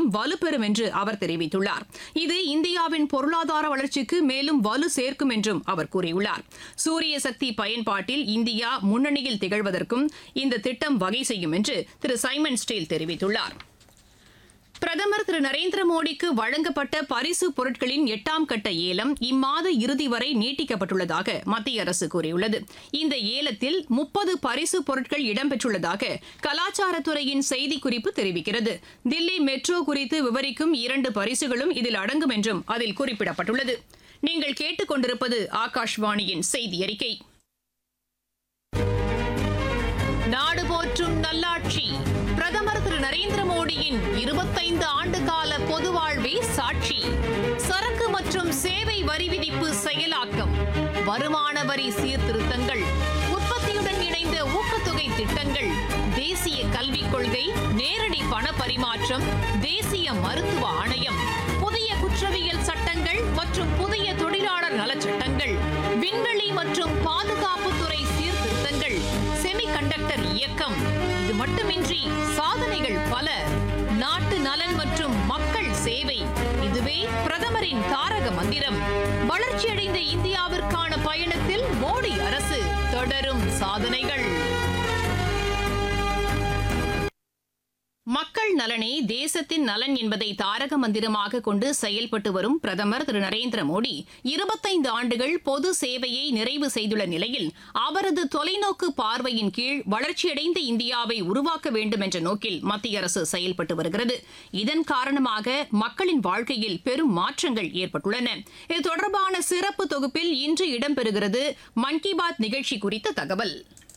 வலுப்பெறும் என்று அவர் தெரிவித்துள்ளார் இது இந்தியாவின் பொருளாதார வளர்ச்சிக்கு மேலும் வலு சேர்க்கும் என்றும் அவர் கூறியுள்ளார் சூரிய சக்தி பயன்பாட்டில் இந்தியா முன்னணியில் திகழ்வதற்கும் இந்த திட்டம் வகை செய்யும் என்று திரு சைமன் ஸ்டீல் தெரிவித்துள்ளார் பிரதமர் திரு நரேந்திர மோடிக்கு வழங்கப்பட்ட பரிசு பொருட்களின் எட்டாம் கட்ட ஏலம் இம்மாத இறுதி வரை நீட்டிக்கப்பட்டுள்ளதாக மத்திய அரசு கூறியுள்ளது இந்த ஏலத்தில் முப்பது பரிசு பொருட்கள் இடம்பெற்றுள்ளதாக கலாச்சாரத்துறையின் செய்திக்குறிப்பு தெரிவிக்கிறது தில்லி மெட்ரோ குறித்து விவரிக்கும் இரண்டு பரிசுகளும் இதில் அடங்கும் என்றும் அதில் குறிப்பிடப்பட்டுள்ளது நீங்கள் கேட்டுக்கொண்டிருப்பது ஆகாஷ்வாணியின் செய்தி அறிக்கை நாடு போற்றும் நல்லாட்சி பிரதமர் திரு நரேந்திர மோடியின் இருபத்தைந்து ஆண்டு கால பொது வாழ்வே சாட்சி சரக்கு மற்றும் சேவை வரி விதிப்பு செயலாக்கம் வருமான வரி சீர்திருத்தங்கள் உற்பத்தியுடன் இணைந்த ஊக்கத்தொகை திட்டங்கள் தேசிய கல்விக் கொள்கை நேரடி பண பரிமாற்றம் தேசிய மருத்துவ ஆணையம் புதிய குற்றவியல் சட்டங்கள் மற்றும் புதிய தொழிலாளர் நலச்சட்டங்கள் விண்வெளி மற்றும் பாதுகாப்புத்துறை சீர்திருத்தங்கள் செமிகண்டக்டர் இயக்கம் இது மட்டுமின்றி சாதனைகள் பல நாட்டு நலன் மற்றும் மக்கள் சேவை இதுவே பிரதமரின் தாரக மந்திரம் வளர்ச்சியடைந்த இந்தியாவிற்கான பயணத்தில் மோடி அரசு தொடரும் சாதனைகள் மக்கள் நலனே தேசத்தின் நலன் என்பதை தாரக மந்திரமாக கொண்டு செயல்பட்டு வரும் பிரதமர் திரு நரேந்திர மோடி இருபத்தைந்து ஆண்டுகள் பொது சேவையை நிறைவு செய்துள்ள நிலையில் அவரது தொலைநோக்கு பார்வையின் கீழ் வளர்ச்சியடைந்த இந்தியாவை உருவாக்க வேண்டும் என்ற நோக்கில் மத்திய அரசு செயல்பட்டு வருகிறது இதன் காரணமாக மக்களின் வாழ்க்கையில் பெரும் மாற்றங்கள் ஏற்பட்டுள்ளன இது தொடர்பான சிறப்பு தொகுப்பில் இன்று இடம்பெறுகிறது மன் கி பாத் நிகழ்ச்சி குறித்த தகவல்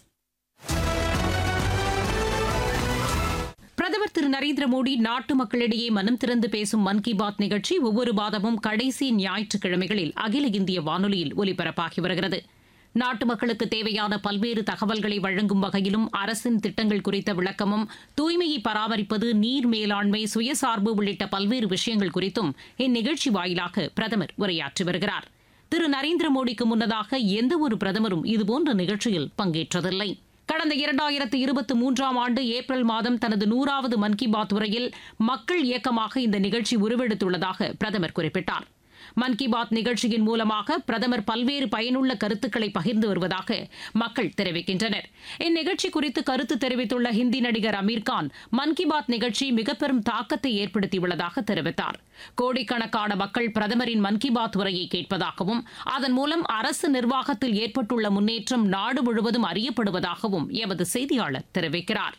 பிரதமர் திரு நரேந்திர மோடி நாட்டு மக்களிடையே மனம் திறந்து பேசும் மன் கி பாத் நிகழ்ச்சி ஒவ்வொரு மாதமும் கடைசி ஞாயிற்றுக்கிழமைகளில் அகில இந்திய வானொலியில் ஒலிபரப்பாகி வருகிறது நாட்டு மக்களுக்கு தேவையான பல்வேறு தகவல்களை வழங்கும் வகையிலும் அரசின் திட்டங்கள் குறித்த விளக்கமும் தூய்மையை பராமரிப்பது நீர் மேலாண்மை சுயசார்பு உள்ளிட்ட பல்வேறு விஷயங்கள் குறித்தும் இந்நிகழ்ச்சி வாயிலாக பிரதமர் உரையாற்றி வருகிறார் திரு நரேந்திர மோடிக்கு முன்னதாக எந்தவொரு பிரதமரும் இதுபோன்ற நிகழ்ச்சியில் பங்கேற்றதில்லை கடந்த இரண்டாயிரத்து இருபத்தி மூன்றாம் ஆண்டு ஏப்ரல் மாதம் தனது நூறாவது மன் கி பாத் உரையில் மக்கள் இயக்கமாக இந்த நிகழ்ச்சி உருவெடுத்துள்ளதாக பிரதமர் குறிப்பிட்டார் மன் கி பாத் நிகழ்ச்சியின் மூலமாக பிரதமர் பல்வேறு பயனுள்ள கருத்துக்களை பகிர்ந்து வருவதாக மக்கள் தெரிவிக்கின்றனர் இந்நிகழ்ச்சி குறித்து கருத்து தெரிவித்துள்ள ஹிந்தி நடிகர் அமீர்கான் மன் கி பாத் நிகழ்ச்சி மிக பெரும் தாக்கத்தை ஏற்படுத்தியுள்ளதாக தெரிவித்தார் கோடிக்கணக்கான மக்கள் பிரதமரின் மன் கி பாத் உரையை கேட்பதாகவும் அதன் மூலம் அரசு நிர்வாகத்தில் ஏற்பட்டுள்ள முன்னேற்றம் நாடு முழுவதும் அறியப்படுவதாகவும் எமது செய்தியாளர் தெரிவிக்கிறார்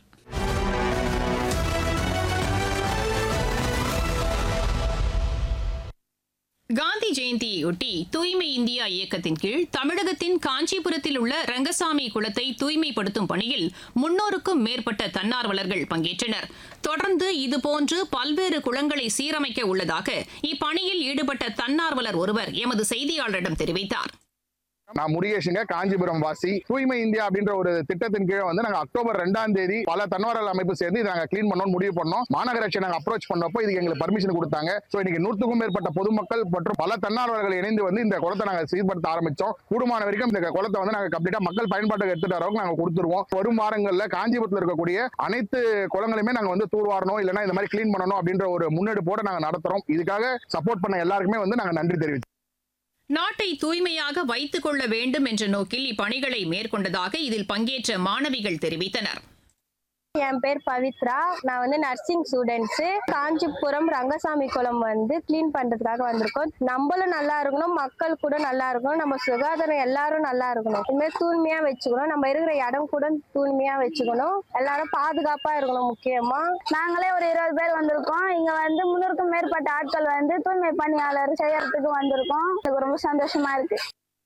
காந்தி ஜெயந்தியையொட்டி தூய்மை இந்தியா இயக்கத்தின் கீழ் தமிழகத்தின் காஞ்சிபுரத்தில் உள்ள ரங்கசாமி குளத்தை தூய்மைப்படுத்தும் பணியில் முன்னூறுக்கும் மேற்பட்ட தன்னார்வலர்கள் பங்கேற்றனர் தொடர்ந்து இதுபோன்று பல்வேறு குளங்களை சீரமைக்க உள்ளதாக இப்பணியில் ஈடுபட்ட தன்னார்வலர் ஒருவர் எமது செய்தியாளரிடம் தெரிவித்தார் நான் முருகேஷுங்க காஞ்சிபுரம் வாசி தூய்மை இந்தியா அப்படின்ற ஒரு திட்டத்தின் கீழே வந்து நாங்க அக்டோபர் ரெண்டாம் தேதி பல தன்னார்வலர் அமைப்பு சேர்ந்து இதை நாங்க க்ளீன் பண்ணணும்னு முடிவு பண்ணோம் மாநகராட்சி நாங்க அப்ரோச் பண்ணப்போ இதுக்கு எங்களுக்கு பர்மிஷன் கொடுத்தாங்க சோ இன்னைக்கு நூற்றுக்கும் மேற்பட்ட பொதுமக்கள் மற்றும் பல தன்னார்வலர்கள் இணைந்து வந்து இந்த குளத்தை நாங்க சீர்படுத்த ஆரம்பிச்சோம் கூடுமான வரைக்கும் இந்த குளத்தை வந்து நாங்க கம்ப்ளீட்டா மக்கள் பயன்பாட்டுக்கு எடுத்துட்டு வரவங்க நாங்க கொடுத்துருவோம் வரும் வாரங்கள்ல காஞ்சிபுரத்தில் இருக்கக்கூடிய அனைத்து குளங்களையுமே நாங்க வந்து தூர்வாரணும் இல்லைன்னா இந்த மாதிரி க்ளீன் பண்ணணும் அப்படின்ற ஒரு முன்னெடுப்போட நாங்க நடத்துறோம் இதுக்காக சப்போர்ட் பண்ண எல்லாருக்குமே வந்து நாங்க நன்றி தெரிவிச்சோம் நாட்டை தூய்மையாக வைத்துக் கொள்ள வேண்டும் என்ற நோக்கில் இப்பணிகளை மேற்கொண்டதாக இதில் பங்கேற்ற மாணவிகள் தெரிவித்தனர் என் பேர் பவித்ரா நான் வந்து நர்சிங் ஸ்டூடெண்ட்ஸு காஞ்சிபுரம் ரங்கசாமி குளம் வந்து க்ளீன் பண்ணுறதுக்காக வந்திருக்கோம் நம்மளும் நல்லா இருக்கணும் மக்கள் கூட நல்லா இருக்கணும் நம்ம சுகாதாரம் எல்லாரும் நல்லா இருக்கணும் இதுமாதிரி தூய்மையாக வச்சுக்கணும் நம்ம இருக்கிற இடம் கூட தூய்மையாக வச்சுக்கணும் எல்லாரும் பாதுகாப்பாக இருக்கணும் முக்கியமாக நாங்களே ஒரு இருபது பேர் வந்திருக்கோம் இங்க வந்து முன்னூறுக்கும் மேற்பட்ட ஆட்கள் வந்து தூய்மை பணியாளர் செய்யறதுக்கு வந்திருக்கோம் எனக்கு ரொம்ப சந்தோஷமா இருக்கு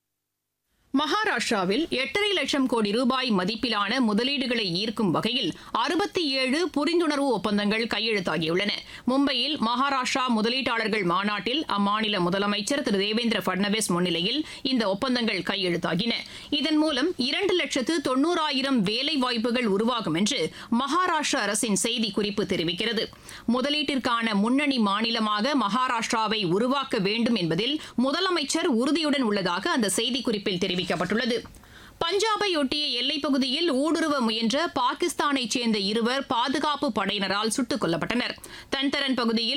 மகாராஷ்டிராவில் எட்டரை லட்சம் கோடி ரூபாய் மதிப்பிலான முதலீடுகளை ஈர்க்கும் வகையில் அறுபத்தி ஏழு புரிந்துணர்வு ஒப்பந்தங்கள் கையெழுத்தாகியுள்ளன மும்பையில் மகாராஷ்டிரா முதலீட்டாளர்கள் மாநாட்டில் அம்மாநில முதலமைச்சர் திரு தேவேந்திர பட்னவிஸ் முன்னிலையில் இந்த ஒப்பந்தங்கள் கையெழுத்தாகின இதன் மூலம் இரண்டு லட்சத்து தொண்ணூறாயிரம் வேலை வாய்ப்புகள் உருவாகும் என்று மகாராஷ்டிரா அரசின் செய்திக்குறிப்பு தெரிவிக்கிறது முதலீட்டிற்கான முன்னணி மாநிலமாக மகாராஷ்டிராவை உருவாக்க வேண்டும் என்பதில் முதலமைச்சர் உறுதியுடன் உள்ளதாக அந்த செய்திக்குறிப்பில் தெரிவிக்கப்பட்டுள்ளது பஞ்சாபை ஒட்டிய எல்லைப் பகுதியில் ஊடுருவ முயன்ற பாகிஸ்தானைச் சேர்ந்த இருவர் பாதுகாப்பு படையினரால் சுட்டுக் கொல்லப்பட்டனர் தன்தரன் பகுதியில்